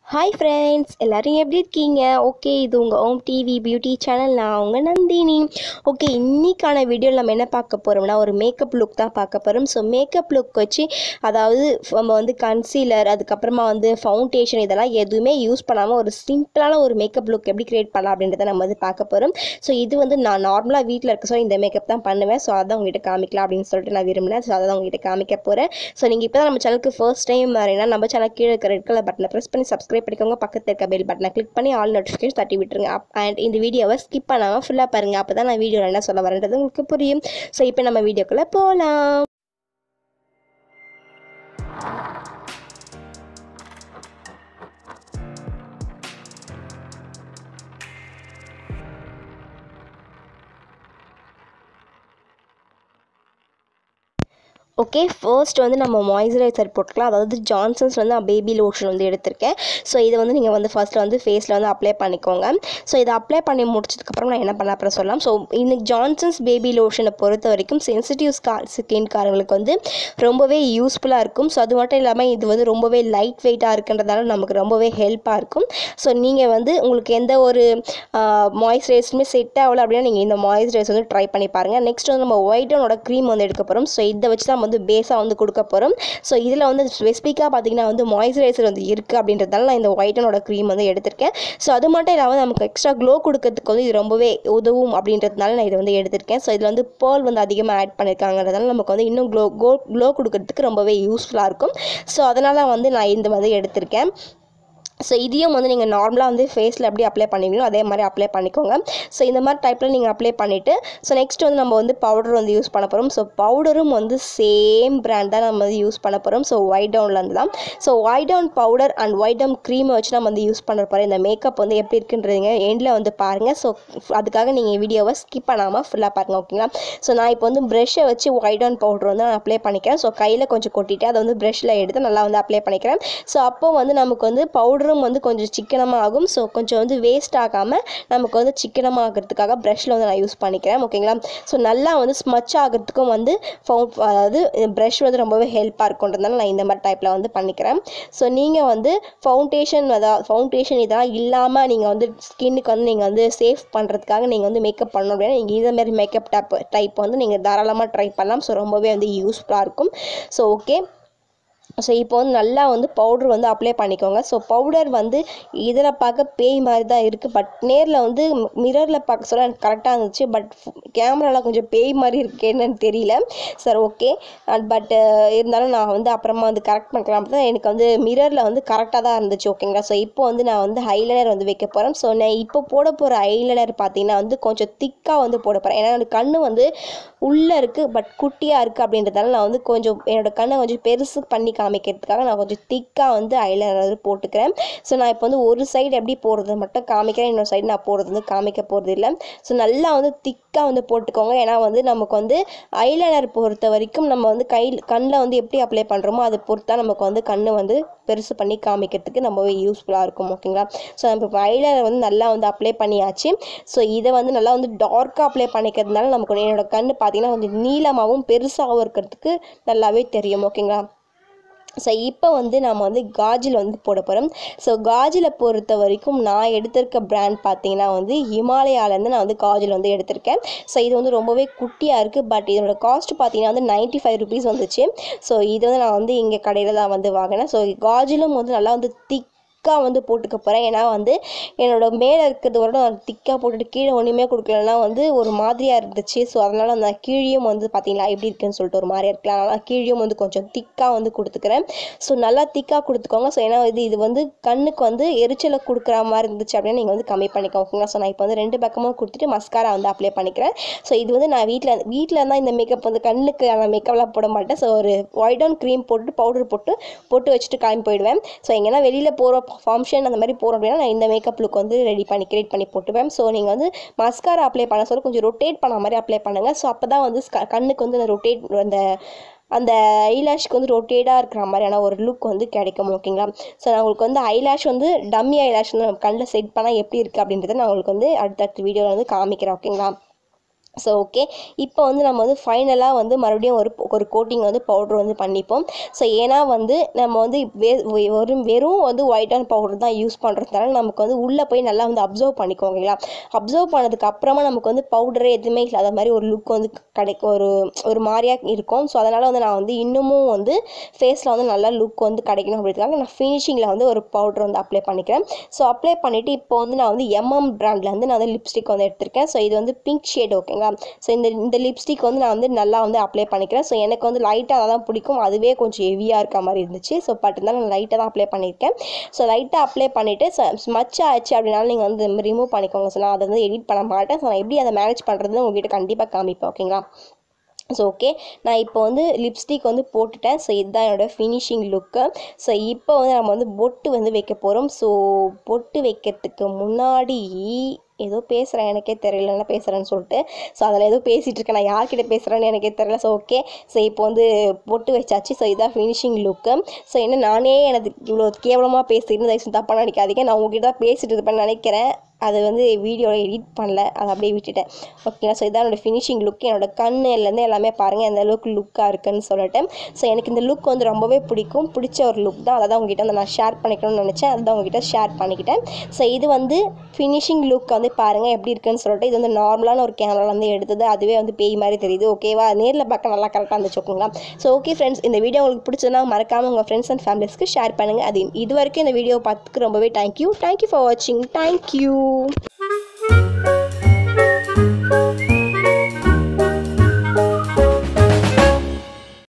hi friends எல்லோரும் எப்படி இருக்கீங்க ஓகே இது உங்கள் ஓம் டிவி பியூட்டி சேனல் நான் உங்கள் நந்தினி ஓகே இன்னைக்கான வீடியோவில் நம்ம என்ன பார்க்க போகிறோம்னா ஒரு மேக்கப் லுக் தான் பார்க்க போகிறோம் ஸோ மேக்கப் லுக் வச்சு அதாவது நம்ம வந்து கன்சீலர் அதுக்கப்புறமா வந்து ஃபவுண்டேஷன் இதெல்லாம் எதுவுமே யூஸ் பண்ணாமல் ஒரு சிம்பிளான ஒரு மேக்கப் லுக் எப்படி க்ரியேட் பண்ணலாம் அப்படின்றத நம்ம வந்து பார்க்க போகிறோம் ஸோ இது வந்து நான் நார்மலாக வீட்டில் இருக்க ஸோ இந்த மேக்கப் தான் பண்ணுவேன் ஸோ அதான் உங்ககிட்ட காமிக்கலாம் அப்படின்னு சொல்லிட்டு நான் விரும்பினேன் ஸோ அதை தான் உங்ககிட்ட காமிக்க போகிறேன் ஸோ நீங்கள் இப்போ தான் நம்ம சேனலுக்கு ஃபர்ஸ்ட் டைம் வரீங்கன்னா நம்ம சேனல் கீழே இருக்க ரெட் கலர் பட்டனை ப்ரெஸ் பண்ணி சப்ஸ்கிரைப் பண்ணிக்கோங்க பக்கத்தில் இருக்க பெல் பட்டனை கிளிக் பண்ணி ஆல் நோட்டிஃபிகேஷன் தட்டி விட்டுருங்க அப் அண்ட் இந்த வீடியோவை ஸ்கிப் பண்ணாமல் ஃபுல்லாக பாருங்கள் அப்போ தான் நான் வீடியோவில் என்ன சொல்ல வரேன்றது உங்களுக்கு புரியும் ஸோ இப்போ நம்ம வீடியோக்குள்ளே போகலாம் ஓகே ஃபர்ஸ்ட் வந்து நம்ம மாய்ஸ்சரைசர் போட்டுக்கலாம் அதாவது ஜான்சன்ஸ் வந்து பேபி லோஷன் வந்து எடுத்திருக்கேன் ஸோ இதை வந்து நீங்கள் வந்து ஃபர்ஸ்ட்டில் வந்து ஃபேஸில் வந்து அப்ளை பண்ணிக்கோங்க ஸோ இதை அப்ளை பண்ணி முடிச்சதுக்கப்புறம் நான் என்ன பண்ண அப்புறம் சொல்லலாம் ஸோ இந்த ஜான்சன்ஸ் பேபி லோஷனை பொறுத்த வரைக்கும் சென்சிட்டிவ் ஸ்கா ஸ்கின்காரங்களுக்கு வந்து ரொம்பவே யூஸ்ஃபுல்லாக இருக்கும் ஸோ அது மட்டும் இல்லாமல் இது வந்து ரொம்பவே லைட் வெயிட்டாக இருக்குன்றதால நமக்கு ரொம்பவே ஹெல்ப்பாக இருக்கும் ஸோ நீங்கள் வந்து உங்களுக்கு எந்த ஒரு மாய்ஸ்சரைசருமே செட் ஆகலை அப்படின்னா நீங்கள் இந்த மாய்ஸ்சரைசர் வந்து ட்ரை பண்ணி பாருங்கள் நெக்ஸ்ட் வந்து நம்ம ஒயிட்டனோட க்ரீம் வந்து எடுக்க போகிறோம் ஸோ இதை வச்சு தான் வந்து பேஸாக வந்து கொடுக்க போகிறோம் ஸோ இதில் வந்து ஸ்பெசிஃபிக்காக பார்த்தீங்கன்னா வந்து மாய்ஸ்சரைசர் வந்து இருக்குது அப்படின்றதால நான் இந்த ஒயிட்டனோட க்ரீம் வந்து எடுத்திருக்கேன் ஸோ அது மட்டும் இல்லாமல் நமக்கு எக்ஸ்ட்ரா க்ளோ கொடுக்கறதுக்கு வந்து இது ரொம்பவே உதவும் அப்படின்றதுனால நான் இதை வந்து எடுத்திருக்கேன் ஸோ இதில் வந்து பேர்ல் வந்து அதிகமாக ஆட் பண்ணியிருக்காங்கிறதால நமக்கு வந்து இன்னும் க்ளோ க்ளோ க்ளோ கொடுக்கறதுக்கு ரொம்பவே யூஸ்ஃபுல்லாக இருக்கும் ஸோ அதனால் வந்து நான் இந்த மாதிரி எடுத்திருக்கேன் ஸோ இதையும் வந்து நீங்கள் நார்மலாக வந்து ஃபேஸில் எப்படி அப்ளை பண்ணுவீங்களோ அதே மாதிரி அப்ளை பண்ணிக்கோங்க ஸோ இந்த மாதிரி டைப்பில் நீங்கள் அப்ளை பண்ணிவிட்டு ஸோ நெக்ஸ்ட் வந்து நம்ம வந்து பவுடர் வந்து யூஸ் பண்ண போகிறோம் ஸோ பவுடரும் வந்து சேம் பிராண்ட் தான் நம்ம வந்து யூஸ் பண்ண போகிறோம் ஸோ ஒயிட் டவுன்லேருந்து தான் so White Tone powder and White Tone க்ரீமை வச்சு நம்ம வந்து யூஸ் பண்ண போகிறோம் இந்த மேக்கப் வந்து எப்படி இருக்குன்றீங்க எண்டில் வந்து பாருங்கள் ஸோ அதுக்காக நீங்கள் வீடியோவை ஸ்கிப் பண்ணாமல் ஃபுல்லாக பாருங்கள் ஓகேங்களா ஸோ நான் இப்போ வந்து ப்ரெஷ்ஷை வச்சு ஒயிட் டவுன் பவுடர் வந்து நான் அப்ளை பண்ணிக்கிறேன் ஸோ கையில் கொஞ்சம் கொட்டிட்டு அதை வந்து ப்ரெஷ்ஷில் எடுத்து நல்லா வந்து அப்ளை பண்ணிக்கிறேன் ஸோ அப்போ வந்து நமக்கு வந்து பவுடர் பவுடரும் வந்து கொஞ்சம் சிக்கனமாக ஆகும் ஸோ கொஞ்சம் வந்து வேஸ்ட் ஆகாமல் நமக்கு வந்து சிக்கனமாக ஆகிறதுக்காக ப்ரஷில் வந்து நான் யூஸ் பண்ணிக்கிறேன் ஓகேங்களா ஸோ நல்லா வந்து ஸ்மச் ஆகிறதுக்கும் வந்து ஃபவு அதாவது ப்ரஷ் வந்து ரொம்பவே ஹெல்ப்பாக இருக்குன்றதுனால நான் இந்த மாதிரி டைப்பில் வந்து பண்ணிக்கிறேன் ஸோ நீங்கள் வந்து ஃபவுண்டேஷன் அதாவது ஃபவுண்டேஷன் இதெல்லாம் இல்லாமல் நீங்கள் வந்து ஸ்கின்னுக்கு வந்து நீங்கள் வந்து சேஃப் பண்ணுறதுக்காக நீங்கள் வந்து மேக்கப் பண்ணணும் அப்படின்னா நீங்கள் இந்த மாதிரி மேக்கப் டைப் டைப் வந்து நீங்கள் தாராளமாக ட்ரை பண்ணலாம் ஸோ ரொம்பவே வந்து யூஸ்ஃபுல்லாக இருக்கும் ஸோ ஓகே ஸோ இப்போ வந்து நல்லா வந்து பவுடர் வந்து அப்ளை பண்ணிக்கோங்க ஸோ பவுடர் வந்து இதில் பார்க்க பேய் மாதிரி தான் இருக்குது பட் நேரில் வந்து மிரரில் பார்க்க சொல்ல எனக்கு கரெக்டாக இருந்துச்சு பட் கேமராவில் கொஞ்சம் பேய் மாதிரி இருக்கு என்னன்னு தெரியல சார் ஓகே பட் இருந்தாலும் நான் வந்து அப்புறமா வந்து கரெக்ட் பண்ணிக்கலாம் தான் எனக்கு வந்து மிரரில் வந்து கரெக்டாக தான் இருந்துச்சு ஓகேங்களா ஸோ இப்போ வந்து நான் வந்து ஹைலைனர் வந்து வைக்க போகிறேன் ஸோ நான் இப்போ போட போகிற ஹைலைனர் பார்த்தீங்கன்னா வந்து கொஞ்சம் திக்காக வந்து போட போகிறேன் ஏன்னா என்னோடய கண்ணு வந்து உள்ளே இருக்குது பட் குட்டியாக இருக்குது அப்படின்றதால நான் வந்து கொஞ்சம் என்னோடய கண்ணை கொஞ்சம் பெருசு பண்ணி காமிக்கிறதுக்காக நான் கொஞ்சம் திக்காக வந்து ஐலைனர் வந்து போட்டுக்கிறேன் ஸோ நான் இப்போ வந்து ஒரு சைடு எப்படி போடுறது மட்டும் காமிக்கிறேன் இன்னொரு சைடு நான் போடுறது வந்து காமிக்க போகிறது இல்லை ஸோ நல்லா வந்து திக்காக வந்து போட்டுக்கோங்க ஏன்னா வந்து நமக்கு வந்து ஐலைனர் பொறுத்த வரைக்கும் நம்ம வந்து கை கண்ணில் வந்து எப்படி அப்ளை பண்ணுறோமோ அதை பொறுத்தா நமக்கு வந்து கண்ணு வந்து பெருசு பண்ணி காமிக்கிறதுக்கு ரொம்பவே யூஸ்ஃபுல்லாக இருக்கும் ஓகேங்களா ஸோ நம்ம இப்போ ஐலைனர் வந்து நல்லா வந்து அப்ளை பண்ணியாச்சு ஸோ இதை வந்து நல்லா வந்து டார்க்காக அப்ளை பண்ணிக்கிறதுனால நமக்கு என்னோடய கண் பார்த்தீங்கன்னா கொஞ்சம் நீளமாகவும் பெருசாகவும் இருக்கிறதுக்கு நல்லாவே தெரியும் ஓகேங்களா ஸோ இப்போ வந்து நம்ம வந்து காஜில் வந்து போட போகிறோம் ஸோ காஜில் பொறுத்த வரைக்கும் நான் எடுத்திருக்க பிராண்ட் பார்த்தீங்கன்னா வந்து ஹிமாலயாலேருந்து நான் வந்து காஜில் வந்து எடுத்திருக்கேன் ஸோ இது வந்து ரொம்பவே குட்டியாக இருக்குது பட் இதோட காஸ்ட் பார்த்தீங்கன்னா வந்து நைன்ட்டி ஃபைவ் ருபீஸ் வந்துச்சு ஸோ இது வந்து நான் வந்து இங்கே கடையில் தான் வந்து வாங்கினேன் ஸோ காஜிலும் வந்து நல்லா வந்து திக் திக்காக வந்து போட்டுக்க போகிறேன் ஏன்னா வந்து என்னோட மேலே இருக்கிறது வரை நான் திக்காக போட்டுட்டு கீழே ஒன்றுமே கொடுக்கலன்னா வந்து ஒரு மாதிரியாக இருந்துச்சு ஸோ அதனால் அந்த கீழியும் வந்து பார்த்தீங்களா எப்படி இருக்குன்னு சொல்லிட்டு ஒரு மாதிரியாக இருக்கலாம் அதனால் கீழியும் வந்து கொஞ்சம் திக்காக வந்து கொடுத்துக்கிறேன் ஸோ நல்லா திக்காக கொடுத்துக்கோங்க ஸோ ஏன்னா இது இது வந்து கண்ணுக்கு வந்து எரிச்சலை கொடுக்குற மாதிரி இருந்துச்சு அப்படின்னா நீங்கள் வந்து கம்மி பண்ணிக்கோங்க ஓகேங்களா ஸோ நான் இப்போ வந்து ரெண்டு பக்கமும் கொடுத்துட்டு மஸ்காரா வந்து அப்ளை பண்ணிக்கிறேன் ஸோ இது வந்து நான் வீட்டில் வீட்டில் இருந்தால் இந்த மேக்கப் வந்து கண்ணுக்கு நான் மேக்கப்லாம் போட மாட்டேன் ஸோ ஒரு ஒயிட் ஆன் க்ரீம் போட்டு பவுடர் போட்டு போட்டு வச்சுட்டு கிளம்பி போயிடுவேன் ஸோ எங்கன்னா வெளியில் போகிற ஃபங்க்ஷன் அந்த மாதிரி போகிறோம் அப்படின்னா நான் இந்த மேக்கப் லுக் வந்து ரெடி பண்ணி கிரியேட் பண்ணி போட்டுவேன் ஸோ நீங்கள் வந்து மஸ்காரா அப்ளை பண்ண சொல்ல கொஞ்சம் ரொட்டேட் பண்ண மாதிரி அப்ளை பண்ணுங்கள் ஸோ அப்போ தான் வந்து கண்ணுக்கு வந்து அந்த ரொட்டேட் அந்த அந்த ஐலாஷ்க்கு வந்து ரொட்டேட்டாக இருக்கிற மாதிரியான ஒரு லுக் வந்து கிடைக்கும் ஓகேங்களா ஸோ நான் உங்களுக்கு வந்து ஐலாஷ் வந்து டம்மி ஐலாஷ் வந்து கண்ணில் செட் பண்ணால் எப்படி இருக்குது அப்படின்றத நான் உங்களுக்கு வந்து அடுத்தடுத்த வீடியோவில் வந்து காமிக்கிறேன் ஓகேங்களா ஸோ ஓகே இப்போ வந்து நம்ம வந்து ஃபைனலாக வந்து மறுபடியும் ஒரு ஒரு கோட்டிங் வந்து பவுட்ரு வந்து பண்ணிப்போம் ஸோ ஏன்னா வந்து நம்ம வந்து வே வெறும் வெறும் வந்து ஒயிட்டான பவுடர் தான் யூஸ் பண்ணுறதுனால நமக்கு வந்து உள்ளே போய் நல்லா வந்து அப்சர்வ் பண்ணிக்கோங்க ஓகேங்களா அப்சர்வ் பண்ணதுக்கு அப்புறமா நமக்கு வந்து பவுடரே எதுவுமே இல்லாத மாதிரி ஒரு லுக் வந்து கிடைக்கும் ஒரு ஒரு மாதிரியாக இருக்கும் ஸோ அதனால் வந்து நான் வந்து இன்னமும் வந்து ஃபேஸில் வந்து நல்லா லுக் வந்து கிடைக்கணும் அப்படின்றதுக்காக நான் ஃபினிஷிங்கில் வந்து ஒரு பவுடர் வந்து அப்ளை பண்ணிக்கிறேன் ஸோ அப்ளை பண்ணிவிட்டு இப்போ வந்து நான் வந்து எம்எம் பிராண்டில் வந்து நான் வந்து லிப்ஸ்டிக் வந்து எடுத்திருக்கேன் ஸோ இது வந்து பிங்க் ஷேட் ஓகேங்களா ஸோ இந்த இந்த லிப்ஸ்டிக் வந்து நான் வந்து நல்லா வந்து அப்ளை பண்ணிக்கிறேன் ஸோ எனக்கு வந்து லைட்டாக அதை தான் பிடிக்கும் அதுவே கொஞ்சம் ஹெவியாக இருக்க மாதிரி இருந்துச்சு ஸோ பட் இருந்தாலும் நான் லைட்டாக தான் அப்ளை பண்ணியிருக்கேன் ஸோ லைட்டாக அப்ளை பண்ணிவிட்டு ஸ்மச் ஆச்சு அப்படின்னாலும் நீங்கள் வந்து ரிமூவ் பண்ணிக்கோங்க ஸோ நான் அதை வந்து எடிட் பண்ண மாட்டேன் ஸோ நான் எப்படி அதை மேனேஜ் பண்ணுறதுன்னு உங்ககிட்ட கண்டிப்பாக காமிப்பேன் ஓகேங்களா ஸோ ஓகே நான் இப்போ வந்து லிப்ஸ்டிக் வந்து போட்டுட்டேன் ஸோ இதுதான் என்னோடய ஃபினிஷிங் லுக்கு ஸோ இப்போ வந்து நம்ம வந்து பொட்டு வந்து வைக்க போகிறோம் ஸோ பொட்டு வைக்கிறதுக்கு முன்னாடி ஏதோ பேசுகிறேன் எனக்கே தெரியல என்ன பேசுகிறேன்னு சொல்லிட்டு ஸோ அதில் ஏதோ பேசிகிட்டு இருக்கேன் நான் யார்கிட்ட பேசுகிறேன்னு எனக்கே தெரியல ஸோ ஓகே ஸோ இப்போ வந்து பொட்டு வச்சாச்சு ஸோ இதான் ஃபினிஷிங் லுக்கு ஸோ என்ன நானே எனக்கு இவ்வளோ கேவலமாக பேசிட்டு தயவுசெய்து தப்பாக நினைக்காதீங்க நான் உங்ககிட்ட தான் பேசிட்டு இருப்பேன்னு நினைக்கிறேன் அது வந்து வீடியோவில் எடிட் பண்ணல அதை அப்படியே விட்டுட்டேன் ஓகேங்களா ஸோ இதான் என்னோடய ஃபினிஷிங் லுக் என்னோட கண்ணுலேருந்து எல்லாமே பாருங்கள் எந்த அளவுக்கு லுக்காக இருக்குன்னு சொல்லிட்டு ஸோ எனக்கு இந்த லுக் வந்து ரொம்பவே பிடிக்கும் பிடிச்ச ஒரு லுக் தான் அதை தான் உங்ககிட்ட வந்து நான் ஷேர் பண்ணிக்கணும்னு நினச்சேன் அதுதான் உங்ககிட்ட ஷேர் பண்ணிக்கிட்டேன் ஸோ இது வந்து ஃபினிஷிங் லுக் வந்து பாருங்கள் எப்படி இருக்குன்னு சொல்லிட்டு இது வந்து நார்மலான ஒரு கேமரா வந்து எடுத்தது அதுவே வந்து பேய் மாதிரி தெரியுது ஓகேவா நேரில் பார்க்க நல்லா கரெக்டாக இருந்துச்சு ஓகேங்களா ஸோ ஓகே ஃப்ரெண்ட்ஸ் இந்த வீடியோ உங்களுக்கு பிடிச்சதுன்னா மறக்காமல் உங்கள் ஃப்ரெண்ட்ஸ் அண்ட் ஃபேமிலிஸ்க்கு ஷேர் பண்ணுங்கள் அது இது வரைக்கும் இந்த வீடியோ பார்த்துக்கு ரொம்பவே தேங்க்யூ தேங்க்யூ ஃபார் வாட்சிங் தேங்க்யூ